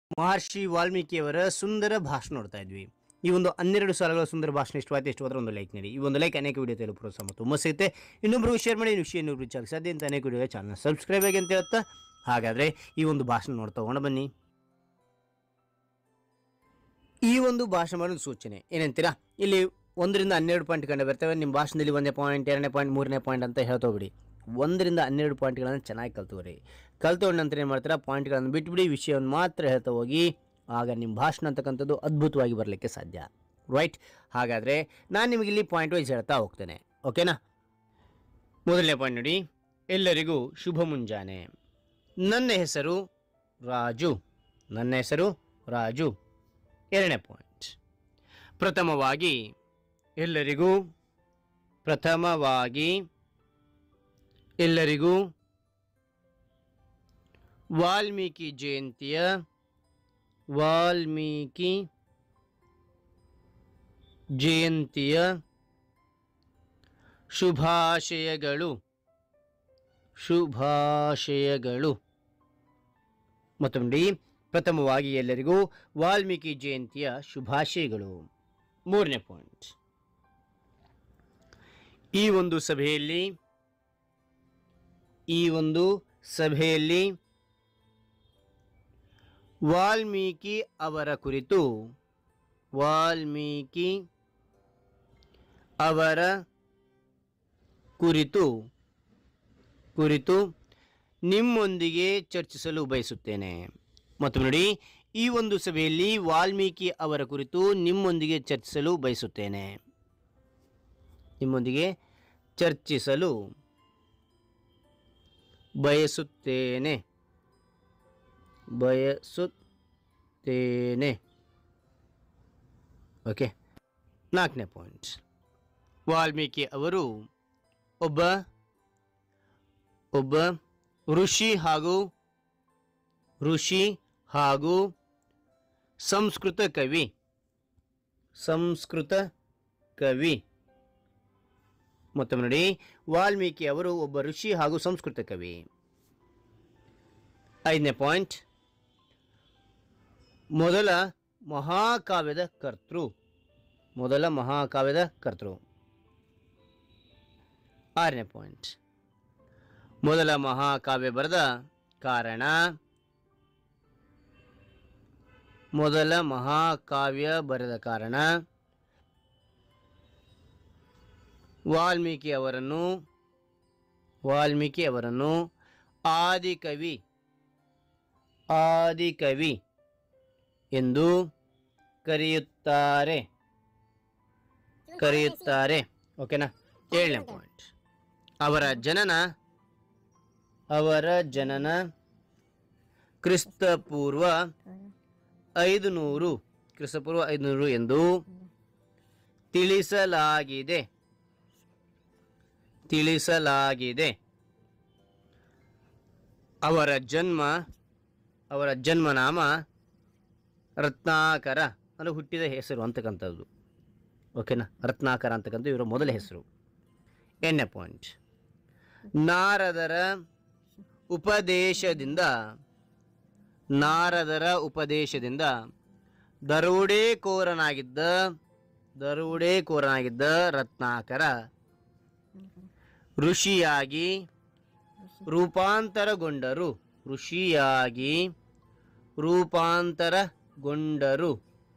ಮಹರ್ಷಿ ವಾಲ್ಮೀಕಿಯವರ ಸುಂದರ ಭಾಷಣ ನೋಡ್ತಾ ಇದ್ವಿ ಈ ಒಂದು ಹನ್ನೆರಡು ಸಾಲಗಳ ಸುಂದರ ಭಾಷಣ ಇಷ್ಟವಾಯ್ತು ಎಷ್ಟು ಹೋದ್ರೆ ಒಂದು ಲೈಕ್ ನೀಡಿ ಈ ಒಂದು ಲೈಕ್ ಅನೇಕ ವಿಡಿಯೋ ತೆಲು ಪ್ರೋತ್ಸಾಹ ತುಂಬ ಸಿಗುತ್ತೆ ಇನ್ನೊಬ್ರು ಶೇರ್ ಮಾಡಿ ವಿಷಯ ಇನ್ನೊಬ್ರು ಚಾನಲ್ ಸಾಧ್ಯ ಅಂತ ಅನೇಕ ವಿಡಿಯೋ ಚಾನಲ್ ಸಬ್ಸ್ಕ್ರೈಬ್ ಆಗಿ ಅಂತ ಹೇಳ್ತಾ ಹಾಗಾದರೆ ಈ ಒಂದು ಭಾಷಣ ನೋಡ್ತಾ ಹೋಗೋಣ ಬನ್ನಿ ಈ ಒಂದು ಭಾಷಣ ಮಾಡೋದು ಸೂಚನೆ ಏನಂತೀರಾ ಇಲ್ಲಿ ಒಂದರಿಂದ ಹನ್ನೆರಡು ಪಾಯಿಂಟ್ ಕಂಡು ಬರ್ತವೆ ನಿಮ್ಮ ಭಾಷಣದಲ್ಲಿ ಒಂದೇ ಪಾಯಿಂಟ್ ಎರಡನೇ ಪಾಯಿಂಟ್ ಮೂರನೇ ಪಾಯಿಂಟ್ ಅಂತ ಹೇಳ್ತೋಬಿಡಿ ಒಂದರಿಂದ ಹನ್ನೆರಡು ಪಾಯಿಂಟ್ಗಳನ್ನು ಚೆನ್ನಾಗಿ ಕಲ್ತುವರಿ ಕಲ್ತೋಡ್ ನಂತರ ಏನು ಮಾಡ್ತೀರಾ ಪಾಯಿಂಟ್ಗಳನ್ನು ಬಿಟ್ಬಿಡಿ ವಿಷಯವನ್ನು ಮಾತ್ರ ಹೇಳ್ತಾ ಹೋಗಿ ಆಗ ನಿಮ್ಮ ಭಾಷಣ ಅಂತಕ್ಕಂಥದ್ದು ಅದ್ಭುತವಾಗಿ ಬರಲಿಕ್ಕೆ ಸಾಧ್ಯ ರೈಟ್ ಹಾಗಾದರೆ ನಾನು ನಿಮಗೆ ಇಲ್ಲಿ ಪಾಯಿಂಟ್ ವೈಸ್ ಹೇಳ್ತಾ ಹೋಗ್ತೇನೆ ಓಕೆನಾ ಮೊದಲನೇ ಪಾಯಿಂಟ್ ನೋಡಿ ಎಲ್ಲರಿಗೂ ಶುಭ ಮುಂಜಾನೆ ನನ್ನ ಹೆಸರು ರಾಜು ನನ್ನ ಹೆಸರು ರಾಜು ಎರಡನೇ ಪಾಯಿಂಟ್ ಪ್ರಥಮವಾಗಿ ಎಲ್ಲರಿಗೂ ಪ್ರಥಮವಾಗಿ ಎಲ್ಲರಿಗೂ ವಾಲ್ಮೀಕಿ ಜಯಂತಿಯ ವಾಲ್ಮೀಕಿ ಜಯಂತಿಯ ಶುಭಾಶಯಗಳು ಶುಭಾಶಯಗಳು ಮತ್ತೊಂದು ಪ್ರಥಮವಾಗಿ ಎಲ್ಲರಿಗೂ ವಾಲ್ಮೀಕಿ ಜಯಂತಿಯ ಶುಭಾಶಯಗಳು ಮೂರನೇ ಪಾಯಿಂಟ್ ಈ ಒಂದು ಸಭೆಯಲ್ಲಿ ಈ ಒಂದು ಸಭೆಯಲ್ಲಿ ವಾಲ್ಮೀಕಿ ಅವರ ಕುರಿತು ವಾಲ್ಮೀಕಿ ಅವರ ಕುರಿತು ಕುರಿತು ನಿಮ್ಮೊಂದಿಗೆ ಚರ್ಚಿಸಲು ಬಯಸುತ್ತೇನೆ ಮತ್ತು ನೋಡಿ ಈ ಒಂದು ಸಭೆಯಲ್ಲಿ ವಾಲ್ಮೀಕಿ ಅವರ ಕುರಿತು ನಿಮ್ಮೊಂದಿಗೆ ಚರ್ಚಿಸಲು ಬಯಸುತ್ತೇನೆ ನಿಮ್ಮೊಂದಿಗೆ ಚರ್ಚಿಸಲು ಬಯಸುತ್ತೇನೆ ಬಯಸುತ್ತೇನೆ ಓಕೆ ನಾಲ್ಕನೇ ಪಾಯಿಂಟ್ ವಾಲ್ಮೀಕಿ ಅವರು ಒಬ್ಬ ಒಬ್ಬ ಋಷಿ ಹಾಗೂ ಋಷಿ ಹಾಗೂ ಸಂಸ್ಕೃತ ಕವಿ ಸಂಸ್ಕೃತ ಕವಿ ಮತ್ತೊಮ್ಮೆ ನೋಡಿ ವಾಲ್ಮೀಕಿ ಅವರು ಒಬ್ಬ ಋಷಿ ಹಾಗೂ ಸಂಸ್ಕೃತ ಕವಿ ಐದನೇ ಪಾಯಿಂಟ್ ಮೊದಲ ಮಹಾಕಾವ್ಯದ ಕರ್ತೃ ಮೊದಲ ಮಹಾಕಾವ್ಯದ ಕರ್ತೃ ಆರನೇ ಪಾಯಿಂಟ್ ಮೊದಲ ಮಹಾಕಾವ್ಯ ಬರೆದ ಕಾರಣ ಮೊದಲ ಮಹಾಕಾವ್ಯ ಬರೆದ ಕಾರಣ ವಾಲ್ಮೀಕಿ ಅವರನ್ನು ವಾಲ್ಮೀಕಿ ಅವರನ್ನು ಆದಿಕವಿ ಆದಿಕವಿ ಎಂದು ಕರೆಯುತ್ತಾರೆ ಕರೆಯುತ್ತಾರೆ ಓಕೆನಾ ಏಳನೇ ಪಾಯಿಂಟ್ ಅವರ ಜನನ ಅವರ ಜನನ ಕ್ರಿಸ್ತಪೂರ್ವ ಐದು ನೂರು ಕ್ರಿಸ್ತಪೂರ್ವ ಐದುನೂರು ಎಂದು ತಿಳಿಸಲಾಗಿದೆ ತಿಳಿಸಲಾಗಿದೆ ಅವರ ಜನ್ಮ ಅವರ ಜನ್ಮನಾಮ ರತ್ನಾಕರ ಅಂದರೆ ಹುಟ್ಟಿದ ಹೆಸರು ಅಂತಕ್ಕಂಥದ್ದು ಓಕೆನಾ ರತ್ನಾಕರ ಅಂತಕ್ಕಂಥ ಇವರ ಮೊದಲ ಹೆಸರು ಎಣ್ಣೆ ಪಾಯಿಂಟ್ ನಾರದರ ಉಪದೇಶದಿಂದ ನಾರದರ ಉಪದೇಶದಿಂದ ದರೋಡೆಕೋರನಾಗಿದ್ದ ದರೋಡೆಕೋರನಾಗಿದ್ದ ರತ್ನಾಕರ ಋಷಿಯಾಗಿ ರೂಪಾಂತರಗೊಂಡರು ಋಷಿಯಾಗಿ ರೂಪಾಂತರಗೊಂಡರು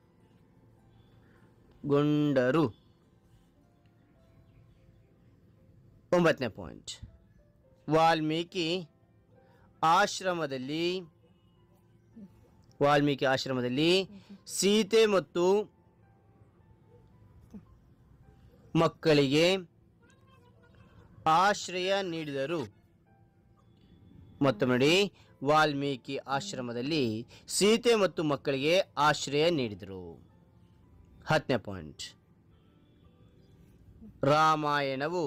ಗೊಂಡರು ಒಂಬತ್ತನೇ ಪಾಯಿಂಟ್ ವಾಲ್ಮೀಕಿ ಆಶ್ರಮದಲ್ಲಿ ವಾಲ್ಮೀಕಿ ಆಶ್ರಮದಲ್ಲಿ ಸೀತೆ ಮತ್ತು ಮಕ್ಕಳಿಗೆ ಆಶ್ರಯ ನೀಡಿದರು ಮತ್ತು ನೋಡಿ ವಾಲ್ಮೀಕಿ ಆಶ್ರಮದಲ್ಲಿ ಸೀತೆ ಮತ್ತು ಮಕ್ಕಳಿಗೆ ಆಶ್ರಯ ನೀಡಿದರು ಹತ್ತನೇ ಪಾಯಿಂಟ್ ರಾಮಾಯಣವು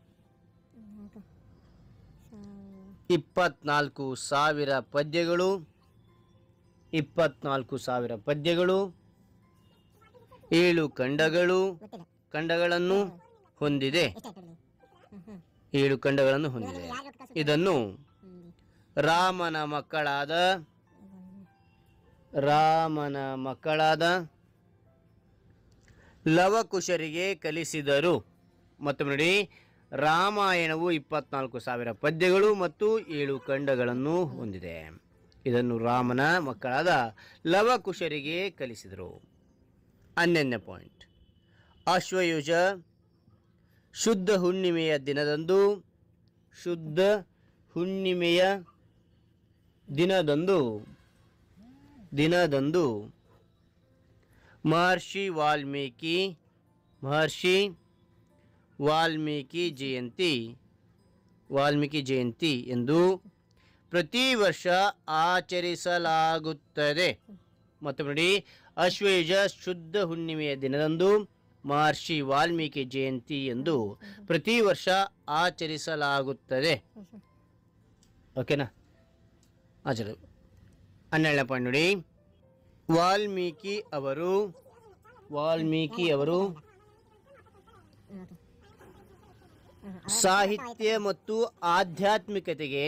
ಇಪ್ಪತ್ನಾಲ್ಕು ಸಾವಿರ ಪದ್ಯಗಳು ಇಪ್ಪತ್ನಾಲ್ಕು ಸಾವಿರ ಪದ್ಯಗಳು ಏಳು ಖಂಡಗಳು ಖಂಡಗಳನ್ನು ಹೊಂದಿದೆ ಏಳು ಖಂಡಗಳನ್ನು ಹೊಂದಿದೆ ಇದನ್ನು ರಾಮನ ಮಕ್ಕಳಾದ ರಾಮನ ಮಕ್ಕಳಾದ ಲವಕುಶರಿಗೆ ಕಲಿಸಿದರು ಮತ್ತೊಮ್ಮೆ ನೋಡಿ ರಾಮಾಯಣವು ಇಪ್ಪತ್ನಾಲ್ಕು ಸಾವಿರ ಪದ್ಯಗಳು ಮತ್ತು ಏಳು ಖಂಡಗಳನ್ನು ಹೊಂದಿದೆ ಇದನ್ನು ರಾಮನ ಮಕ್ಕಳಾದ ಲವಕುಶರಿಗೆ ಕಲಿಸಿದರು ಹನ್ನೊಂದನೇ ಪಾಯಿಂಟ್ ಅಶ್ವಯುಜ ಶುದ್ಧ ಹುಣ್ಣಿಮೆಯ ದಿನದಂದು ಶುದ್ಧ ಹುಣ್ಣಿಮೆಯ ದಿನದಂದು ದಿನದಂದು ಮಹರ್ಷಿ ವಾಲ್ಮೀಕಿ ಮಹರ್ಷಿ ವಾಲ್ಮೀಕಿ ಜಯಂತಿ ವಾಲ್ಮೀಕಿ ಜಯಂತಿ ಎಂದು ಪ್ರತಿ ವರ್ಷ ಆಚರಿಸಲಾಗುತ್ತದೆ ಮತ್ತು ನೋಡಿ ಅಶ್ವಯುಜ ಶುದ್ಧ ಹುಣ್ಣಿಮೆಯ ದಿನದಂದು ಮಹರ್ಷಿ ವಾಲ್ಮೀಕಿ ಜಯಂತಿ ಎಂದು ಪ್ರತಿ ವರ್ಷ ಆಚರಿಸಲಾಗುತ್ತದೆ ಓಕೆನಾ ಆಚರ ಹನ್ನೆರಡನೇ ಪಾಯಿಂಟ್ ನೋಡಿ ವಾಲ್ಮೀಕಿ ಅವರು ವಾಲ್ಮೀಕಿ ಅವರು ಸಾಹಿತ್ಯ ಮತ್ತು ಆಧ್ಯಾತ್ಮಿಕತೆಗೆ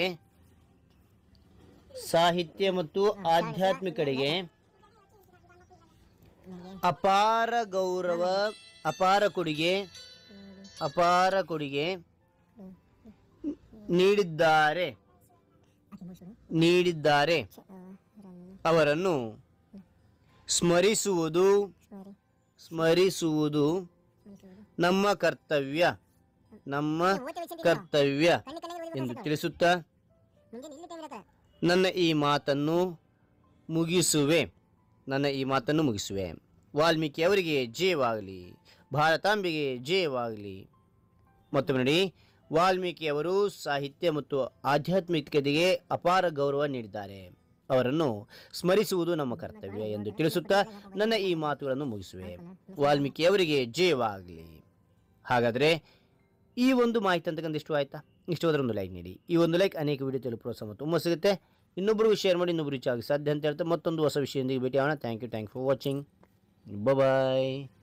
ಸಾಹಿತ್ಯ ಮತ್ತು ಆಧ್ಯಾತ್ಮಿಕತೆಗೆ ಅಪಾರ ಗೌರವ ಅಪಾರ ಕೊಡುಗೆ ಅಪಾರ ಕೊಡುಗೆ ನೀಡಿದ್ದಾರೆ ನೀಡಿದ್ದಾರೆ ಅವರನ್ನು ಸ್ಮರಿಸುವುದು ಸ್ಮರಿಸುವುದು ನಮ್ಮ ಕರ್ತವ್ಯ ನಮ್ಮ ಕರ್ತವ್ಯ ಎಂದು ತಿಳಿಸುತ್ತಾ ನನ್ನ ಈ ಮಾತನ್ನು ಮುಗಿಸುವೆ ನನ್ನ ಈ ಮಾತನ್ನು ಮುಗಿಸುವೆ ವಾಲ್ಮೀಕಿ ಅವರಿಗೆ ಜಯವಾಗಲಿ ಭಾರತಾಂಬೆಗೆ ಜಯವಾಗಲಿ ಮತ್ತೊಮ್ಮೆ ನೋಡಿ ವಾಲ್ಮೀಕಿ ಅವರು ಸಾಹಿತ್ಯ ಮತ್ತು ಆಧ್ಯಾತ್ಮಿಕತೆಗೆ ಅಪಾರ ಗೌರವ ನೀಡಿದ್ದಾರೆ ಅವರನ್ನು ಸ್ಮರಿಸುವುದು ನಮ್ಮ ಕರ್ತವ್ಯ ಎಂದು ತಿಳಿಸುತ್ತಾ ನನ್ನ ಈ ಮಾತುಗಳನ್ನು ಮುಗಿಸುವೆ ವಾಲ್ಮೀಕಿ ಅವರಿಗೆ ಜಯವಾಗಲಿ ಹಾಗಾದರೆ ಈ ಒಂದು ಮಾಹಿತಿ ಅಂತಕ್ಕಂಥ ಇಷ್ಟ ಆಯ್ತಾ ಇಷ್ಟ ಹೋದ್ರೆ ಒಂದು ಲೈಕ್ ನೀಡಿ ಈ ಒಂದು ಲೈಕ್ ಅನೇಕ ವಿಡಿಯೋ ತಲುಪುವ ಪ್ರೋತ್ಸಾಹ ತುಂಬ ಸಿಗುತ್ತೆ ಇನ್ನೊಬ್ಬರಿಗೂ ಶೇರ್ ಮಾಡಿ ಇನ್ನೊಬ್ಬರು ರೀಚ್ ಆಗಿ ಸಾಧ್ಯ ಅಂತ ಹೇಳ್ತಾ ಮತ್ತೊಂದು ಹೊಸ ವಿಷಯದೊಂದಿಗೆ ಭೇಟಿ ಆಗೋಣ thank you thank for watching bye